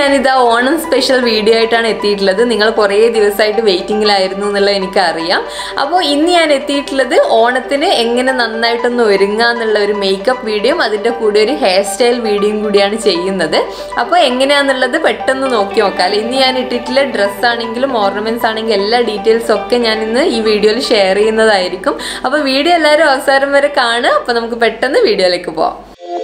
ഞാനിതാ Onam special video ആയിട്ടാണ് എത്തിയിട്ടുള്ളത് നിങ്ങൾ കുറേ ദിവസമായിട്ട് വെയിറ്റിംഗിലായിരുന്നു എന്നുള്ളത് എനിക്കറിയാം അപ്പോൾ ഇന്ന് ഞാൻ എത്തിയിട്ടുള്ളത് ഓണത്തിന് എങ്ങനെ നന്നായിട്ടൊന്ന് ഒരുങ്ങുക എന്നുള്ള ഒരു മേക്കപ്പ് വീഡിയോയും അതിൻ്റെ കൂടെ ഒരു ഹെയർ സ്റ്റൈൽ വീഡിയോയും കൂടിയാണ് ചെയ്യുന്നത് അപ്പോൾ എങ്ങനെയാണെന്നുള്ളത് പെട്ടെന്ന് നോക്കി നോക്കാം ഇന്ന് ഞാൻ ഇട്ടിട്ടുള്ള ഡ്രസ്സ് ആണെങ്കിലും ഓർണമെന്റ്സ് ആണെങ്കിലും എല്ലാ ഡീറ്റെയിൽസ് ഒക്കെ ഞാൻ ഇന്ന് ഈ വീഡിയോയിൽ ഷെയർ ചെയ്യുന്നതായിരിക്കും അപ്പോൾ വീഡിയോ എല്ലാവരും അവസാനം വരെ കാണുക അപ്പോൾ നമുക്ക് പെട്ടെന്ന് വീഡിയോയിലേക്ക് പോവാം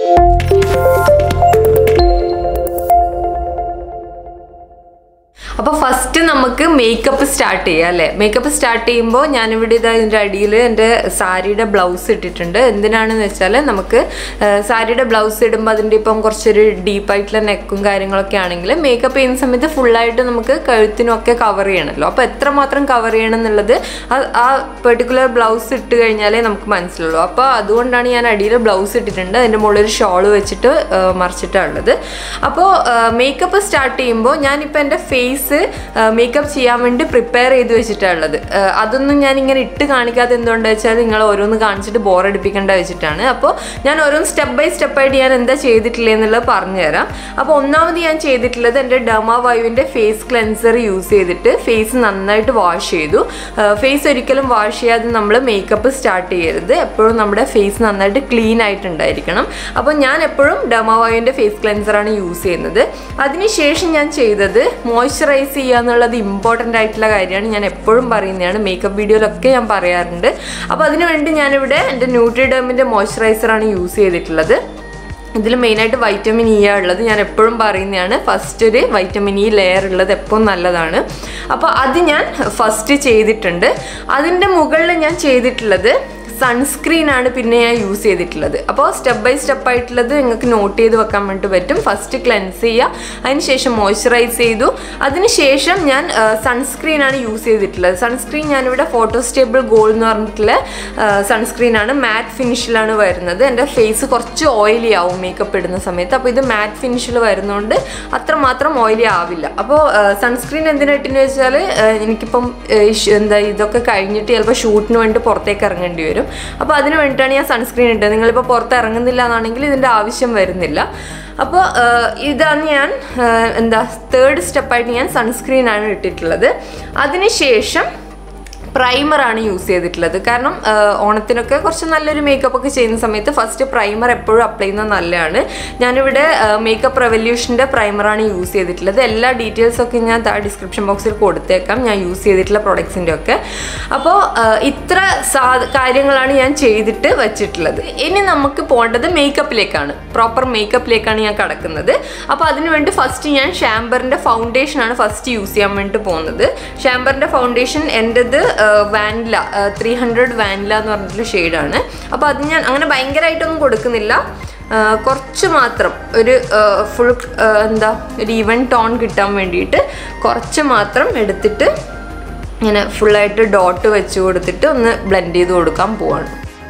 അപ്പോൾ ഫസ്റ്റ് നമുക്ക് മേക്കപ്പ് സ്റ്റാർട്ട് ചെയ്യാം അല്ലേ മേക്കപ്പ് സ്റ്റാർട്ട് ചെയ്യുമ്പോൾ ഞാനിവിടെ ഇതാ ഇതിൻ്റെ അടിയിൽ എൻ്റെ സാരിയുടെ ബ്ലൗസ് ഇട്ടിട്ടുണ്ട് എന്തിനാണെന്ന് വെച്ചാൽ നമുക്ക് ആ, സാരിയുടെ ബ്ലൗസ് ഇടുമ്പോൾ അതിൻ്റെ ഇപ്പം കുറച്ചൊരു ഡീപ്പായിട്ടുള്ള നെക്കും കാര്യങ്ങളൊക്കെ ആണെങ്കിൽ മേക്കപ്പ് ചെയ്യുന്ന സമയത്ത് ഫുള്ളായിട്ട് നമുക്ക് കഴുത്തിനൊക്കെ കവർ ചെയ്യണമല്ലോ അപ്പോൾ എത്രമാത്രം കവർ ചെയ്യണം എന്നുള്ളത് ആ- ആ പെർട്ടിക്കുലർ ബ്ലൗസ് ഇട്ട് കഴിഞ്ഞാലേ നമുക്ക് മനസ്സിലുള്ളൂ അപ്പോൾ അതുകൊണ്ടാണ് ഞാൻ അടിയിൽ ബ്ലൗസ് ഇട്ടിട്ടുണ്ട് അതിൻ്റെ മുകളിൽ ഒരു ഷോൾ വെച്ചിട്ട് ആ, മറിച്ചിട്ടാണ് ഉള്ളത് അപ്പോൾ മേക്കപ്പ് സ്റ്റാർട്ട് ചെയ്യുമ്പോൾ ഞാനിപ്പോൾ എൻ്റെ ഫേസ് മേക്കപ്പ് ചെയ്യാൻ വേണ്ടി പ്രിപ്പയർ ചെയ്ത് വെച്ചിട്ടുള്ളത് അതൊന്നും ഞാൻ ഇങ്ങനെ ഇട്ട് കാണിക്കാതെ എന്തുകൊണ്ടാ വെച്ചാൽ നിങ്ങൾ ഓരോന്ന് കാണിച്ചിട്ട് ബോറടിപ്പിക്കേണ്ട വെച്ചിട്ടാണ് അപ്പോൾ ഞാൻ ഓരോന്ന് സ്റ്റെപ്പ് ബൈ സ്റ്റെപ്പായിട്ട് ഞാൻ എന്താ ചെയ്തിട്ടില്ല എന്നുള്ളത് പറഞ്ഞുതരാം അപ്പോൾ ഒന്നാമത് ഞാൻ ചെയ്തിട്ടുള്ളത് എൻ്റെ ഡമ വൈവിൻ്റെ ഫേസ് ക്ലെൻസർ യൂസ് ചെയ്തിട്ട് ഫേസ് നന്നായിട്ട് വാഷ് ചെയ്തു ഫേസ് ഒരിക്കലും വാഷ് ചെയ്യാതെ നമ്മൾ മേക്കപ്പ് സ്റ്റാർട്ട് ചെയ്യരുത് എപ്പോഴും നമ്മുടെ ഫേസ് നന്നായിട്ട് ക്ലീൻ ആയിട്ടുണ്ടായിരിക്കണം അപ്പോൾ ഞാൻ എപ്പോഴും ഡമവായിൻ്റെ ഫേസ് ക്ലെൻസറാണ് യൂസ് ചെയ്യുന്നത് അതിനുശേഷം ഞാൻ ചെയ്തത് മോയ്സ്ചറൈസ് ചെയ്യുക എന്നുള്ളത് ഇമ്പോർട്ടൻ്റ് ആയിട്ടുള്ള കാര്യമാണ് ഞാൻ എപ്പോഴും പറയുന്നതാണ് മേക്കപ്പ് വീഡിയോയിലൊക്കെ ഞാൻ പറയാറുണ്ട് അപ്പോൾ അതിനു വേണ്ടി ഞാനിവിടെ എൻ്റെ ന്യൂട്രിഡേമിൻ്റെ മോയ്സ്ചറൈസറാണ് യൂസ് ചെയ്തിട്ടുള്ളത് ഇതിൽ മെയിനായിട്ട് വൈറ്റമിൻ ഇ ആ ഉള്ളത് ഞാൻ എപ്പോഴും പറയുന്നതാണ് ഫസ്റ്റ് ഒരു വൈറ്റമിൻ ഇ ലെയർ ഉള്ളത് എപ്പോഴും നല്ലതാണ് അപ്പോൾ അത് ഞാൻ ഫസ്റ്റ് ചെയ്തിട്ടുണ്ട് അതിൻ്റെ മുകളിൽ ഞാൻ ചെയ്തിട്ടുള്ളത് സൺസ്ക്രീൻ ആണ് പിന്നെ ഞാൻ യൂസ് ചെയ്തിട്ടുള്ളത് അപ്പോൾ സ്റ്റെപ്പ് ബൈ സ്റ്റെപ്പ് ആയിട്ടുള്ളത് നിങ്ങൾക്ക് നോട്ട് ചെയ്ത് വെക്കാൻ വേണ്ടി പറ്റും ഫസ്റ്റ് ക്ലെൻസ് ചെയ്യുക അതിനുശേഷം മോയ്സ്ചറൈസ് ചെയ്തു അതിനുശേഷം ഞാൻ സൺസ്ക്രീൻ ആണ് യൂസ് ചെയ്തിട്ടുള്ളത് സൺസ്ക്രീൻ ഞാനിവിടെ ഫോട്ടോസ്റ്റേബിൾ ഗോൾഡ് എന്ന് പറഞ്ഞിട്ടുള്ള സൺസ്ക്രീൻ ആണ് മാറ്റ് ഫിനിഷിലാണ് വരുന്നത് എൻ്റെ ഫേസ് കുറച്ച് ഓയിലി ആവും മേക്കപ്പ് ഇടുന്ന സമയത്ത് അപ്പോൾ ഇത് മാറ്റ് ഫിനിഷിൽ വരുന്നതുകൊണ്ട് അത്രമാത്രം ഓയിലി ആവില്ല അപ്പോൾ സൺസ്ക്രീൻ എന്തിനായിട്ടെന്ന് വെച്ചാൽ എനിക്കിപ്പം ഏഹ്, ഇഷ്- എന്താ ഇതൊക്കെ കഴിഞ്ഞിട്ട് ചിലപ്പോൾ ഷൂട്ടിന് വേണ്ടി പുറത്തേക്ക് ഇറങ്ങേണ്ടി വരും അപ്പോൾ അതിന് വേണ്ടിയിട്ടാണ് ഞാൻ സൺസ്ക്രീൻ ഇട്ടത് നിങ്ങളിപ്പോൾ പുറത്ത് ഇറങ്ങുന്നില്ല എന്നാണെങ്കിൽ ഇതിൻ്റെ ആവശ്യം വരുന്നില്ല അപ്പോൾ ഇതാണ് ഞാൻ ഏഹ്, എന്താ തേർഡ് സ്റ്റെപ്പായിട്ട് ഞാൻ സൺസ്ക്രീൻ ആണ് ഇട്ടിട്ടുള്ളത് അതിനുശേഷം പ്രൈമറാണ് യൂസ് ചെയ്തിട്ടുള്ളത് കാരണം ആ, ഓണത്തിനൊക്കെ കുറച്ച് നല്ലൊരു മേക്കപ്പ് ഒക്കെ ചെയ്യുന്ന സമയത്ത് ഫസ്റ്റ് പ്രൈമർ എപ്പോഴും അപ്ലൈ ചെയ്യുന്നത് നല്ലതാണ് ഞാനിവിടെ മേക്കപ്പ് റെവല്യൂഷൻ്റെ പ്രൈമറാണ് യൂസ് ചെയ്തിട്ടുള്ളത് എല്ലാ ഡീറ്റെയിൽസ് ഒക്കെ ഞാൻ താഴെ ഡിസ്ക്രിപ്ഷൻ ബോക്സിൽ കൊടുത്തേക്കാം ഞാൻ യൂസ് ചെയ്തിട്ടുള്ള പ്രൊഡക്ട്സിൻ്റെ ഒക്കെ അപ്പോൾ ആ, ഇത്ര സാ കാര്യങ്ങളാണ് ഞാൻ ചെയ്തിട്ട് വെച്ചിട്ടുള്ളത് ഇനി നമുക്ക് പോകേണ്ടത് മേക്കപ്പിലേക്കാണ് പ്രോപ്പർ മേക്കപ്പിലേക്കാണ് ഞാൻ കിടക്കുന്നത് അപ്പോൾ അതിനുവേണ്ടി ഫസ്റ്റ് ഞാൻ ഷാംബറിൻ്റെ ഫൗണ്ടേഷനാണ് ഫസ്റ്റ് യൂസ് ചെയ്യാൻ വേണ്ടി പോകുന്നത് ഷാംബറിൻ്റെ ഫൗണ്ടേഷൻ എൻ്റെത് വാനില ത്രീ ഹൺഡ്രഡ് വാനില എന്ന് പറഞ്ഞിട്ടുള്ള ഷെയ്ഡാണ് അപ്പോൾ അത് ഞാൻ അങ്ങനെ ഭയങ്കരമായിട്ടൊന്നും കൊടുക്കുന്നില്ല ആ, കുറച്ച് മാത്രം ഒരു ഫുൾ എന്താ ഒരു ഈവൻ ടോൺ കിട്ടാൻ വേണ്ടിയിട്ട് കുറച്ച് മാത്രം എടുത്തിട്ട് ഇങ്ങനെ ഫുള്ളായിട്ട് ഡോട്ട് വെച്ച് കൊടുത്തിട്ട് ഒന്ന് ബ്ലെൻഡ് ചെയ്ത് കൊടുക്കാൻ പോവാണ്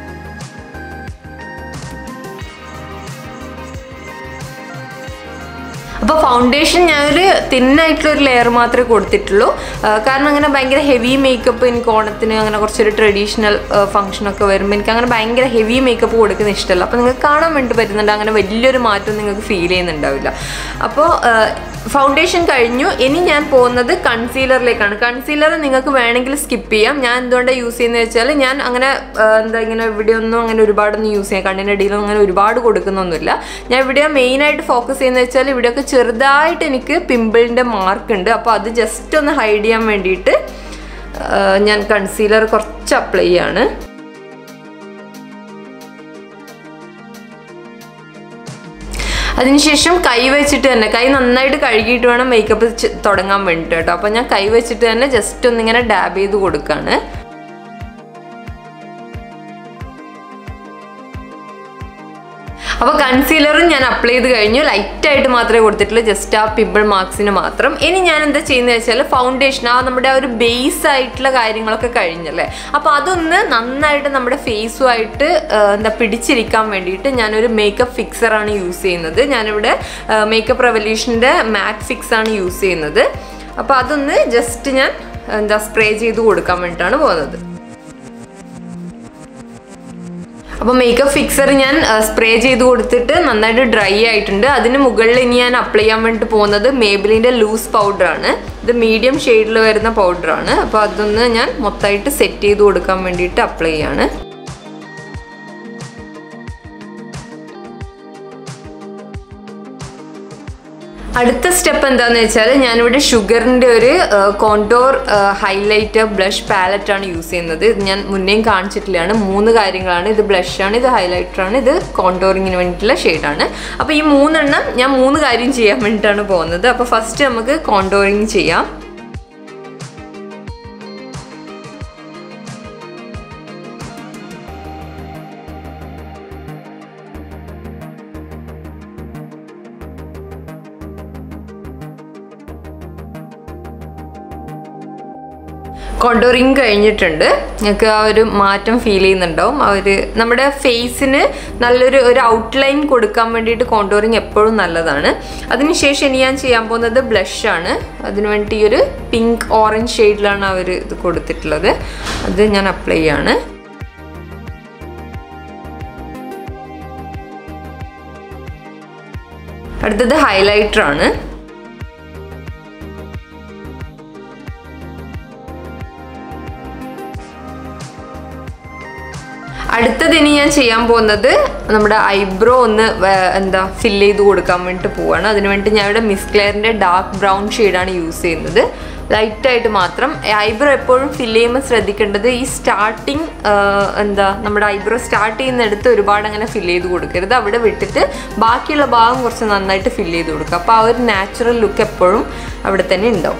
അപ്പോൾ ഫൗണ്ടേഷൻ ഞാനൊരു തിന്നായിട്ടുള്ള ഒരു ലെയർ മാത്രമേ കൊടുത്തിട്ടുള്ളൂ ആ, കാരണം അങ്ങനെ ഭയങ്കര ഹെവി മേക്കപ്പ് എനിക്ക് ഓണത്തിന് അങ്ങനെ കുറച്ചൊരു ട്രഡീഷണൽ ഫംഗ്ഷനൊക്കെ വരുമ്പോൾ എനിക്ക് അങ്ങനെ ഭയങ്കര ഹെവി മേക്കപ്പ് കൊടുക്കുന്ന ഇഷ്ടമല്ല അപ്പോൾ നിങ്ങൾക്ക് കാണാൻ വേണ്ടി പറ്റുന്നുണ്ട് അങ്ങനെ വലിയൊരു മാറ്റം നിങ്ങൾക്ക് ഫീൽ ചെയ്യുന്നുണ്ടാവില്ല അപ്പോൾ ഫൗണ്ടേഷൻ കഴിഞ്ഞു ഇനി ഞാൻ പോകുന്നത് കൺസീലറിലേക്കാണ് കൺസീലർ നിങ്ങൾക്ക് വേണമെങ്കിൽ സ്കിപ്പ് ചെയ്യാം ഞാൻ എന്തുകൊണ്ടാണ് യൂസ് ചെയ്യുന്നത് വെച്ചാൽ ഞാൻ അങ്ങനെ ആ, എന്താ ഇങ്ങനെ ഇവിടെ ഒന്നും അങ്ങനെ ഒരുപാടൊന്നും യൂസ് ചെയ്യാം കണ്ണിൻ്റെ അടിയിലൊന്നും അങ്ങനെ ഒരുപാട് കൊടുക്കുന്നൊന്നുമില്ല ഞാൻ ഇവിടെ മെയിനായിട്ട് ഫോക്കസ് ചെയ്യുന്നത് വെച്ചാൽ ഇവിടെയൊക്കെ ചെറുതായിട്ട് എനിക്ക് പിമ്പിളിൻ്റെ മാർക്ക് ഉണ്ട് അപ്പോൾ അത് ജസ്റ്റ് ഒന്ന് ഹൈഡ് ചെയ്യാൻ വേണ്ടിയിട്ട് ആ, ഞാൻ കൺസീലർ കുറച്ച് അപ്ലൈ ചെയ്യാണ് അതിനുശേഷം കൈ വെച്ചിട്ട് തന്നെ കൈ നന്നായിട്ട് കഴുകിയിട്ട് വേണം മേക്കപ്പ് തുടങ്ങാൻ വേണ്ടിയിട്ട് കേട്ടോ അപ്പോൾ ഞാൻ കൈ വെച്ചിട്ട് തന്നെ ജസ്റ്റ് ഒന്നിങ്ങനെ ഡാബ് ചെയ്ത് കൊടുക്കുകയാണ് അപ്പോൾ കൺസീലറും ഞാൻ അപ്ലൈ ചെയ്ത് കഴിഞ്ഞു ലൈറ്റായിട്ട് മാത്രമേ കൊടുത്തിട്ടുള്ളൂ ജസ്റ്റ് ആ പിമ്പിൾ മാർക്സിന് മാത്രം ഇനി ഞാൻ എന്താ ചെയ്യുന്നത് വെച്ചാൽ ഫൗണ്ടേഷൻ ആ നമ്മുടെ ആ ഒരു ബേസ് ആയിട്ടുള്ള കാര്യങ്ങളൊക്കെ കഴിഞ്ഞല്ലേ അപ്പോൾ അതൊന്ന് നന്നായിട്ട് നമ്മുടെ ഫേസുമായിട്ട് എന്താ പിടിച്ചിരിക്കാൻ വേണ്ടിയിട്ട് ഞാനൊരു മേക്കപ്പ് ഫിക്സറാണ് യൂസ് ചെയ്യുന്നത് ഞാനിവിടെ മേക്കപ്പ് റെവല്യൂഷൻ്റെ മാറ്റ് ഫിക്സ് ആണ് യൂസ് ചെയ്യുന്നത് അപ്പോൾ അതൊന്ന് ജസ്റ്റ് ഞാൻ എന്താ സ്പ്രേ ചെയ്ത് കൊടുക്കാൻ വേണ്ടിയിട്ടാണ് പോകുന്നത് അപ്പോൾ മേക്കപ്പ് ഫിക്സർ ഞാൻ സ്പ്രേ ചെയ്ത് കൊടുത്തിട്ട് നന്നായിട്ട് ഡ്രൈ ആയിട്ടുണ്ട് അതിന് മുകളിൽ ഇനി ഞാൻ അപ്ലൈ ചെയ്യാൻ വേണ്ടി പോകുന്നത് മേബിലിൻ്റെ ലൂസ് പൗഡറാണ് ഇത് മീഡിയം ഷെയ്ഡിൽ വരുന്ന പൗഡറാണ് അപ്പോൾ അതൊന്ന് ഞാൻ മൊത്തമായിട്ട് സെറ്റ് ചെയ്ത് കൊടുക്കാൻ വേണ്ടിയിട്ട് അപ്ലൈ ചെയ്യാണ് അടുത്ത സ്റ്റെപ്പ് എന്താണെന്ന് വെച്ചാൽ ഞാനിവിടെ ഷുഗറിൻ്റെ ഒരു കോണ്ടോർ ഹൈലൈറ്റർ ബ്ലഷ് പാലറ്റാണ് യൂസ് ചെയ്യുന്നത് ഇത് ഞാൻ മുന്നേയും കാണിച്ചിട്ടില്ലാണ് മൂന്ന് കാര്യങ്ങളാണ് ഇത് ബ്ലഷാണ് ഇത് ഹൈലൈറ്ററാണ് ഇത് കോണ്ടോറിങ്ങിന് വേണ്ടിയിട്ടുള്ള ഷെയ്ഡാണ് അപ്പോൾ ഈ മൂന്നെണ്ണം ഞാൻ മൂന്ന് കാര്യം ചെയ്യാൻ വേണ്ടിയിട്ടാണ് പോകുന്നത് അപ്പോൾ ഫസ്റ്റ് നമുക്ക് കോണ്ടോറിങ് ചെയ്യാം കോണ്ടോറിങ് കഴിഞ്ഞിട്ടുണ്ട് ഞങ്ങൾക്ക് ആ ഒരു മാറ്റം ഫീൽ ചെയ്യുന്നുണ്ടാവും ആ ഒരു നമ്മുടെ ഫേസിന് നല്ലൊരു ഒരു ഔട്ട്ലൈൻ കൊടുക്കാൻ വേണ്ടിയിട്ട് കോണ്ടോറിങ് എപ്പോഴും നല്ലതാണ് അതിനുശേഷം ഇനി ഞാൻ ചെയ്യാൻ പോകുന്നത് ബ്ലഷാണ് അതിന് വേണ്ടി ഒരു പിങ്ക് ഓറഞ്ച് ഷെയ്ഡിലാണ് അവർ ഇത് കൊടുത്തിട്ടുള്ളത് അത് ഞാൻ അപ്ലൈ ചെയ്യാണ് അടുത്തത് ഹൈലൈറ്റർ ആണ് അടുത്തത് ഇനി ഞാൻ ചെയ്യാൻ പോകുന്നത് നമ്മുടെ ഐബ്രോ ഒന്ന് വേ- എന്താ ഫില്ല് ചെയ്ത് കൊടുക്കാൻ വേണ്ടിയിട്ട് പോവാണ് അതിന് വേണ്ടി ഞാൻ ഇവിടെ മിസ് ക്ലെയറിൻ്റെ ഡാർക്ക് ബ്രൗൺ ഷെയ്ഡാണ് യൂസ് ചെയ്യുന്നത് ലൈറ്റായിട്ട് മാത്രം ഐബ്രോ എപ്പോഴും ഫില്ല് ചെയ്യുമ്പോൾ ശ്രദ്ധിക്കേണ്ടത് ഈ സ്റ്റാർട്ടിങ് എന്താ നമ്മുടെ ഐബ്രോ സ്റ്റാർട്ട് ചെയ്യുന്നിടത്ത് ഒരുപാട് അങ്ങനെ ഫില്ല് ചെയ്ത് കൊടുക്കരുത് അവിടെ വിട്ടിട്ട് ബാക്കിയുള്ള ഭാഗം കുറച്ച് നന്നായിട്ട് ഫില്ല് ചെയ്ത് കൊടുക്കുക അപ്പോൾ ആ ഒരു നാച്ചുറൽ ലുക്ക് എപ്പോഴും അവിടെ തന്നെ ഉണ്ടാവും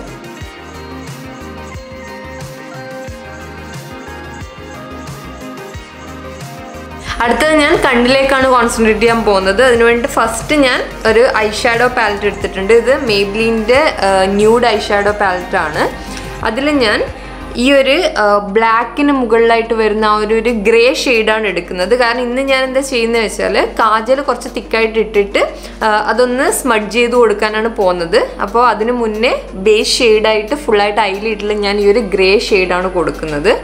അടുത്തത് ഞാൻ കണ്ണിലേക്കാണ് കോൺസെൻട്രേറ്റ് ചെയ്യാൻ പോകുന്നത് അതിനുവേണ്ടി ഫസ്റ്റ് ഞാൻ ഒരു ഐ ഷാഡോ പാലറ്റ് എടുത്തിട്ടുണ്ട് ഇത് മെയ്ബ്ലീൻ്റെ ന്യൂഡ് ഐ ഷാഡോ പാലറ്റ് ആണ് അതിൽ ഞാൻ ഈ ഒരു ബ്ലാക്കിന് മുകളിലായിട്ട് വരുന്ന ആ ഒരു ഒരു ഗ്രേ ഷെയ്ഡാണ് എടുക്കുന്നത് കാരണം ഇന്ന് ഞാൻ എന്താ ചെയ്യുന്നത് വെച്ചാൽ കാജൽ കുറച്ച് തിക്കായിട്ട് ഇട്ടിട്ട് ആ, അതൊന്ന് സ്മഡ്ജ് ചെയ്ത് കൊടുക്കാനാണ് പോകുന്നത് അപ്പോൾ അതിന് മുന്നേ ബേസ് ഷെയ്ഡായിട്ട് ഫുള്ളായിട്ട് ഐലിട്ടിൽ ഞാൻ ഈ ഒരു ഗ്രേ ഷെയ്ഡാണ് കൊടുക്കുന്നത്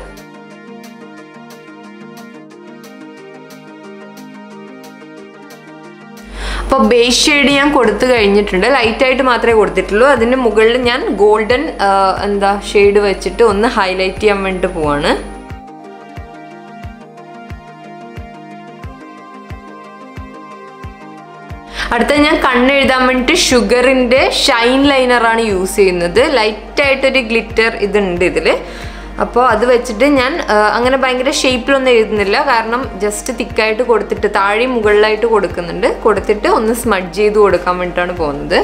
അപ്പോൾ ബേസ് ഷെയ്ഡ് ഞാൻ കൊടുത്തു കഴിഞ്ഞിട്ടുണ്ട് ലൈറ്റായിട്ട് മാത്രമേ കൊടുത്തിട്ടുള്ളൂ അതിന് മുകളിൽ ഞാൻ ഗോൾഡൻ എന്താ ഷെയ്ഡ് വെച്ചിട്ട് ഒന്ന് ഹൈലൈറ്റ് ചെയ്യാൻ വേണ്ടിയിട്ട് പോവാണ് അടുത്ത ഞാൻ കണ്ണെഴുതാൻ വേണ്ടിയിട്ട് ഷുഗറിൻ്റെ ഷൈൻ ലൈനറാണ് യൂസ് ചെയ്യുന്നത് ലൈറ്റായിട്ടൊരു ഗ്ലിറ്റർ ഇതുണ്ട് ഇതിൽ അപ്പോൾ അത് വെച്ചിട്ട് ഞാൻ ആ, അങ്ങനെ ഭയങ്കര ഷേപ്പിലൊന്നും എഴുതുന്നില്ല കാരണം ജസ്റ്റ് തിക്കായിട്ട് കൊടുത്തിട്ട് താഴെ മുകളിലായിട്ട് കൊടുക്കുന്നുണ്ട് കൊടുത്തിട്ട് ഒന്ന് സ്മഡ്ജ് ചെയ്ത് കൊടുക്കാൻ വേണ്ടിയിട്ടാണ് പോകുന്നത്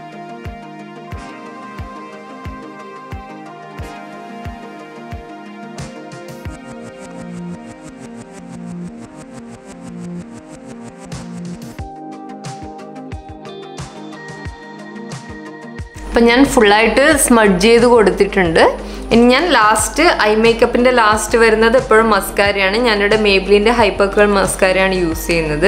അപ്പം ഞാൻ ഫുള്ളായിട്ട് സ്മഡ്ജ് ചെയ്ത് കൊടുത്തിട്ടുണ്ട് ഇനി ഞാൻ ലാസ്റ്റ് ഐ മേക്കപ്പിൻ്റെ ലാസ്റ്റ് വരുന്നത് എപ്പോഴും മസ്കാരയാണ് ഞാനിവിടെ മേബ്ലിൻ്റെ ഹൈപ്പർക്കൾ മസ്കാരയാണ് യൂസ് ചെയ്യുന്നത്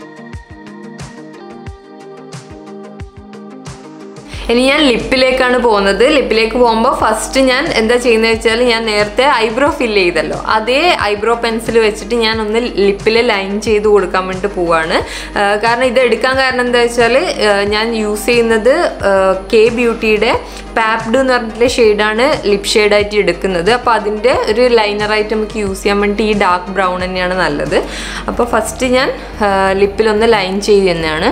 ഇനി ഞാൻ ലിപ്പിലേക്കാണ് പോകുന്നത് ലിപ്പിലേക്ക് പോകുമ്പോൾ ഫസ്റ്റ് ഞാൻ എന്താ ചെയ്യുന്നത് വെച്ചാൽ ഞാൻ നേരത്തെ ഐബ്രോ ഫില്ല് ചെയ്തല്ലോ അതേ ഐബ്രോ പെൻസിൽ വെച്ചിട്ട് ഞാൻ ഒന്ന് ലിപ്പിൽ ലൈൻ ചെയ്ത് കൊടുക്കാൻ വേണ്ടി പോവാണ് ആ, കാരണം ഇത് എടുക്കാൻ കാരണം എന്താ വെച്ചാൽ ഞാൻ യൂസ് ചെയ്യുന്നത് കെ ബ്യൂട്ടിയുടെ പാപ്ഡ് എന്ന് പറഞ്ഞിട്ടുള്ള ഷെയ്ഡാണ് ലിപ് ഷെയ്ഡായിട്ട് എടുക്കുന്നത് അപ്പോൾ അതിൻ്റെ ഒരു ലൈനറായിട്ട് നമുക്ക് യൂസ് ചെയ്യാൻ വേണ്ടി ഈ ഡാർക്ക് ബ്രൗൺ തന്നെയാണ് നല്ലത് അപ്പോൾ ഫസ്റ്റ് ഞാൻ ലിപ്പിലൊന്ന് ലൈൻ ചെയ്യുന്നതാണ്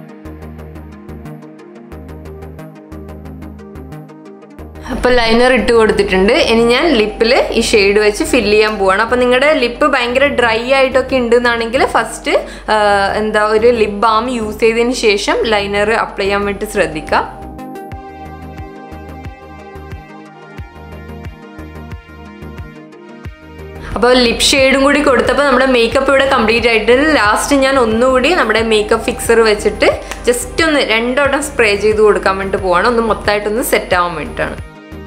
അപ്പോൾ ലൈനർ ഇട്ട് കൊടുത്തിട്ടുണ്ട് ഇനി ഞാൻ ലിപ്പിൽ ഈ ഷെയ്ഡ് വെച്ച് ഫില്ല് ചെയ്യാൻ പോവാണ് അപ്പോൾ നിങ്ങളുടെ ലിപ്പ് ഭയങ്കര ഡ്രൈ ആയിട്ടൊക്കെ ഉണ്ടെന്നാണെങ്കിൽ ഫസ്റ്റ് എന്താ ഒരു ലിപ് ബാം യൂസ് ചെയ്തതിന് ശേഷം ലൈനർ അപ്ലൈ ചെയ്യാൻ വേണ്ടി ശ്രദ്ധിക്കുക അപ്പോൾ ലിപ് ഷെയ്ഡും കൂടി കൊടുത്തപ്പോൾ നമ്മുടെ മേക്കപ്പ് ഇവിടെ കംപ്ലീറ്റ് ആയിട്ട് ലാസ്റ്റ് ഞാൻ ഒന്നുകൂടി നമ്മുടെ മേക്കപ്പ് ഫിക്സർ വെച്ചിട്ട് ജസ്റ്റ് ഒന്ന് രണ്ടോട്ടം സ്പ്രേ ചെയ്ത് കൊടുക്കാൻ വേണ്ടി പോവാണ് ഒന്ന് മൊത്തമായിട്ടൊന്ന് സെറ്റ് ആവാൻ വേണ്ടിയിട്ടാണ്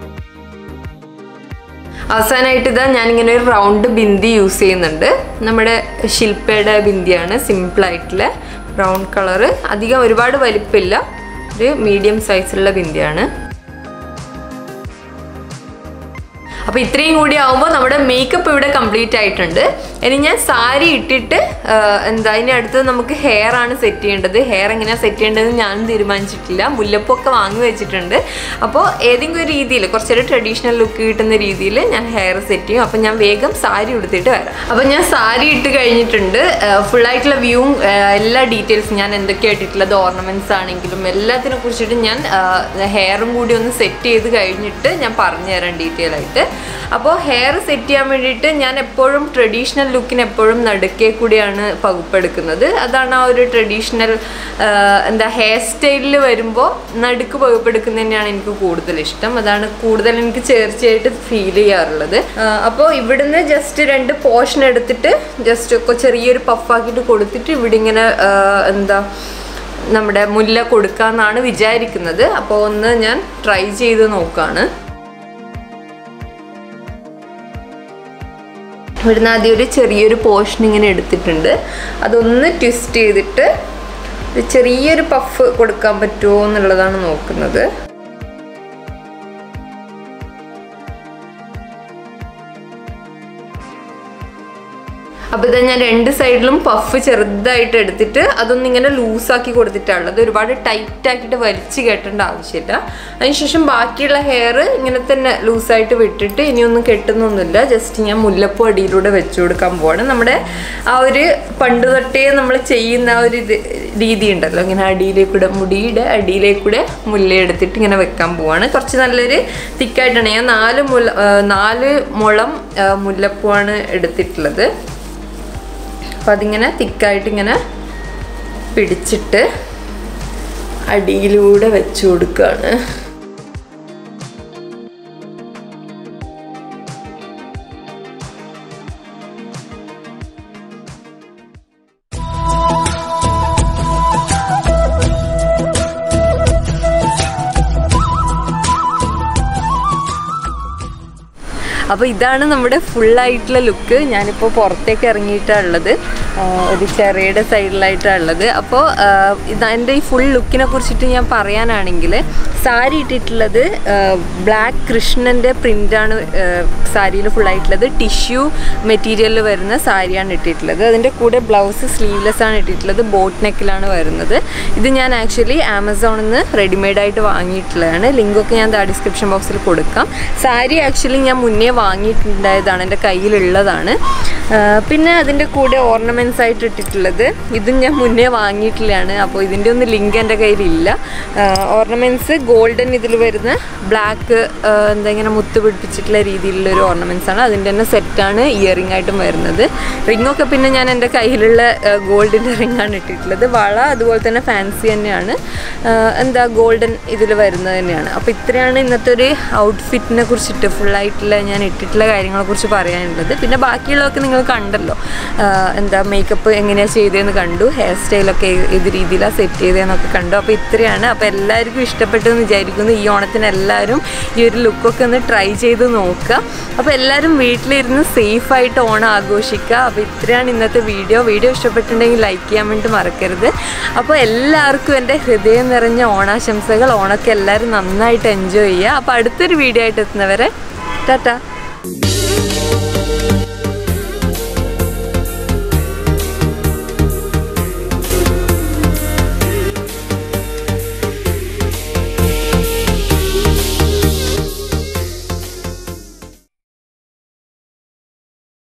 അവസാനമായിട്ട് ഇതാ ഞാനിങ്ങനെ ഒരു റൗണ്ട് ബിന്ദി യൂസ് ചെയ്യുന്നുണ്ട് നമ്മുടെ ശില്പയുടെ ബിന്ദിയാണ് സിമ്പിളായിട്ടുള്ള ബ്രൗൺ കളറ് അധികം ഒരുപാട് വലിപ്പമില്ല ഒരു മീഡിയം സൈസിലുള്ള ബിന്ദിയാണ് അപ്പോൾ ഇത്രയും കൂടി ആവുമ്പോൾ നമ്മുടെ മേക്കപ്പ് ഇവിടെ കംപ്ലീറ്റ് ആയിട്ടുണ്ട് ഇനി ഞാൻ സാരി ഇട്ടിട്ട് ആ, എന്താ ഇനി അടുത്തത് നമുക്ക് ഹെയർ ആണ് സെറ്റ് ചെയ്യേണ്ടത് ഹെയർ എങ്ങനെയാണ് സെറ്റ് ചെയ്യേണ്ടതെന്ന് ഞാൻ തീരുമാനിച്ചിട്ടില്ല മുല്ലപ്പൊക്കെ വാങ്ങി വെച്ചിട്ടുണ്ട് അപ്പോൾ ഏതെങ്കിലും ഒരു രീതിയിൽ കുറച്ചൊരു ട്രഡീഷണൽ ലുക്ക് കിട്ടുന്ന രീതിയിൽ ഞാൻ ഹെയർ സെറ്റ് ചെയ്യും അപ്പോൾ ഞാൻ വേഗം സാരി ഉടുത്തിട്ട് വരാം അപ്പോൾ ഞാൻ സാരി ഇട്ട് കഴിഞ്ഞിട്ടുണ്ട് ഫുൾ ആയിട്ടുള്ള വ്യൂവും എല്ലാ ഡീറ്റെയിൽസും ഞാൻ എന്തൊക്കെയാണ് ഇട്ടിട്ടുള്ളത് ഓർണമെന്റ്സ് ആണെങ്കിലും എല്ലാത്തിനെ കുറിച്ചിട്ട് ഞാൻ ഹെയറും കൂടി ഒന്ന് സെറ്റ് ചെയ്ത് കഴിഞ്ഞിട്ട് ഞാൻ പറഞ്ഞുതരാം ഡീറ്റെയിൽ ആയിട്ട് അപ്പോൾ ഹെയർ സെറ്റ് ചെയ്യാൻ വേണ്ടിയിട്ട് ഞാൻ എപ്പോഴും ട്രഡീഷണൽ ലുക്കിന് എപ്പോഴും നടുക്കേ കൂടിയാണ് പകുപ്പെടുക്കുന്നത് അതാണ് ആ ഒരു ട്രഡീഷണൽ എന്താ ഹെയർ സ്റ്റൈലിൽ വരുമ്പോൾ നടുക്ക് പകുപ്പെടുക്കുന്നത് തന്നെയാണ് എനിക്ക് കൂടുതൽ ഇഷ്ടം അതാണ് കൂടുതൽ എനിക്ക് ചേർച്ചയായിട്ട് ഫീൽ ചെയ്യാറുള്ളത് അപ്പോൾ ഇവിടുന്ന് ജസ്റ്റ് രണ്ട് പോർഷൻ എടുത്തിട്ട് ജസ്റ്റ് ചെറിയൊരു പഫാക്കിയിട്ട് കൊടുത്തിട്ട് ഇവിടെ ഇങ്ങനെ ആ, എന്താ നമ്മുടെ മുല്ല കൊടുക്കാമെന്നാണ് വിചാരിക്കുന്നത് അപ്പോൾ ഒന്ന് ഞാൻ ട്രൈ ചെയ്ത് നോക്കുകയാണ് ഇവിടുന്ന് ആദ്യം ഒരു ചെറിയൊരു പോർഷൻ ഇങ്ങനെ എടുത്തിട്ടുണ്ട് അതൊന്ന് ട്വിസ്റ്റ് ചെയ്തിട്ട് ഒരു ചെറിയൊരു പഫ് കൊടുക്കാൻ പറ്റുമോ എന്നുള്ളതാണ് നോക്കുന്നത് അപ്പോൾ ഇത് ഞാൻ രണ്ട് സൈഡിലും പഫ് ചെറുതായിട്ട് എടുത്തിട്ട് അതൊന്നും ഇങ്ങനെ ലൂസാക്കി കൊടുത്തിട്ടുള്ളത് ഒരുപാട് ടൈറ്റ് ആക്കിയിട്ട് വലിച്ചു കെട്ടേണ്ട ആവശ്യമില്ല അതിനുശേഷം ബാക്കിയുള്ള ഹെയർ ഇങ്ങനെ തന്നെ ലൂസായിട്ട് വിട്ടിട്ട് ഇനിയൊന്നും കെട്ടുന്നൊന്നുമില്ല ജസ്റ്റ് ഞാൻ മുല്ലപ്പൂ അടിയിലൂടെ വെച്ചു കൊടുക്കാൻ പോവാണ് നമ്മുടെ ആ ഒരു പണ്ട് തൊട്ടേ നമ്മൾ ചെയ്യുന്ന ആ ഒരു ഇത് രീതി ഉണ്ടല്ലോ ഇങ്ങനെ അടിയിലേക്കൂടെ മുടിയുടെ അടിയിലേക്കൂടെ മുല്ല എടുത്തിട്ട് ഇങ്ങനെ വെക്കാൻ പോവാണ് കുറച്ച് നല്ലൊരു തിക്കായിട്ടാണ് ഞാൻ നാല് മുല ആ, നാല് മുളം ആ, മുല്ലപ്പൂവാണ് എടുത്തിട്ടുള്ളത് അപ്പം അതിങ്ങനെ തിക്കായിട്ട് ഇങ്ങനെ പിടിച്ചിട്ട് അടിയിലൂടെ വെച്ചു കൊടുക്കുകയാണ് അപ്പോൾ ഇതാണ് നമ്മുടെ ഫുള്ളായിട്ടുള്ള ലുക്ക് ഞാനിപ്പോൾ പുറത്തേക്ക് ഇറങ്ങിയിട്ടാണ് ഉള്ളത് ആ, ഒരു ചെറിയുടെ സൈഡിലായിട്ടാണ് ഉള്ളത് അപ്പോൾ ഇതെൻ്റെ ഈ ഫുൾ ലുക്കിനെ കുറിച്ചിട്ട് ഞാൻ പറയാനാണെങ്കിൽ സാരി ഇട്ടിട്ടുള്ളത് ബ്ലാക്ക് കൃഷ്ണൻ്റെ പ്രിൻ്റാണ് സാരിയിൽ ഫുള്ളായിട്ടുള്ളത് ടിഷ്യൂ മെറ്റീരിയലിൽ വരുന്ന സാരിയാണ് ഇട്ടിട്ടുള്ളത് അതിൻ്റെ കൂടെ ബ്ലൗസ് സ്ലീവ്ലെസ് ആണ് ഇട്ടിട്ടുള്ളത് ബോട്ട് നെക്കിലാണ് വരുന്നത് ഇത് ഞാൻ ആക്ച്വലി ആമസോണിൽ നിന്ന് റെഡിമെയ്ഡായിട്ട് വാങ്ങിയിട്ടുള്ളതാണ് ലിങ്കൊക്കെ ഞാൻ ഡിസ്ക്രിപ്ഷൻ ബോക്സിൽ കൊടുക്കാം സാരി ആക്ച്വലി ഞാൻ മുന്നേ വാങ്ങിയിട്ടുണ്ടായതാണ് എൻ്റെ കയ്യിലുള്ളതാണ് ആ, പിന്നെ അതിൻ്റെ കൂടെ ഓർണമെൻറ്റ്സ് ആയിട്ട് ഇട്ടിട്ടുള്ളത് ഇതും ഞാൻ മുന്നേ വാങ്ങിയിട്ടുള്ളതാണ് അപ്പോൾ ഇതിൻ്റെ ഒന്നും ലിങ്ക് എൻ്റെ കയ്യിലില്ല ഓർണമെൻറ്റ്സ് ഗോൾഡൻ ഇതിൽ വരുന്ന ബ്ലാക്ക് എന്താ ഇങ്ങനെ മുത്ത് പിടിപ്പിച്ചിട്ടുള്ള രീതിയിലുള്ള ഒരു ഓർണമെൻറ്റ്സ് ആണ് അതിൻ്റെ തന്നെ സെറ്റാണ് ഇയറിംഗ് ആയിട്ടും വരുന്നത് റിങ്ങൊക്കെ പിന്നെ ഞാൻ എൻ്റെ കയ്യിലുള്ള ഗോൾഡിൻ്റെ റിങ്ങാണ് ഇട്ടിട്ടുള്ളത് വള അതുപോലെ തന്നെ ഫാൻസി തന്നെയാണ് ആ, എന്താ ഗോൾഡൻ ഇതിൽ വരുന്നത് തന്നെയാണ് അപ്പോൾ ഇത്രയാണ് ഇന്നത്തെ ഒരു ഔട്ട്ഫിറ്റിനെ കുറിച്ചിട്ട് ഫുള്ളായിട്ടുള്ള ഞാൻ ഇട്ടിട്ടുള്ള കാര്യങ്ങളെ കുറിച്ച് പറയാനുള്ളത് പിന്നെ ബാക്കിയുള്ളതൊക്കെ നിങ്ങൾ കണ്ടല്ലോ ആ, എന്താ മേക്കപ്പ് എങ്ങനെയാണ് ചെയ്തതെന്ന് കണ്ടു ഹെയർ സ്റ്റൈലൊക്കെ ഏത് രീതിയിലാണ് സെറ്റ് ചെയ്തതെന്നൊക്കെ കണ്ടു അപ്പോൾ ഇത്രയാണ് അപ്പോൾ എല്ലാവർക്കും ഇഷ്ടപ്പെട്ടു എന്ന് വിചാരിക്കുന്നു ഈ ഓണത്തിന് എല്ലാവരും ഈ ഒരു ലുക്കൊക്കെ ഒന്ന് ട്രൈ ചെയ്ത് നോക്കുക അപ്പോൾ എല്ലാവരും വീട്ടിലിരുന്ന് സേഫായിട്ട് ഓണം ആഘോഷിക്കുക അപ്പോൾ ഇത്രയാണ് ഇന്നത്തെ വീഡിയോ വീഡിയോ ഇഷ്ടപ്പെട്ടിട്ടുണ്ടെങ്കിൽ ലൈക്ക് ചെയ്യാൻ വേണ്ടി മറക്കരുത് അപ്പോൾ എല്ലാവർക്കും എൻ്റെ ഹൃദയം നിറഞ്ഞ ഓണാശംസകൾ ഓണമൊക്കെ എല്ലാവരും നന്നായിട്ട് എൻജോയ് ചെയ്യുക അപ്പോൾ അടുത്തൊരു വീഡിയോ ആയിട്ട് എത്തുന്നവരെ ടാറ്റ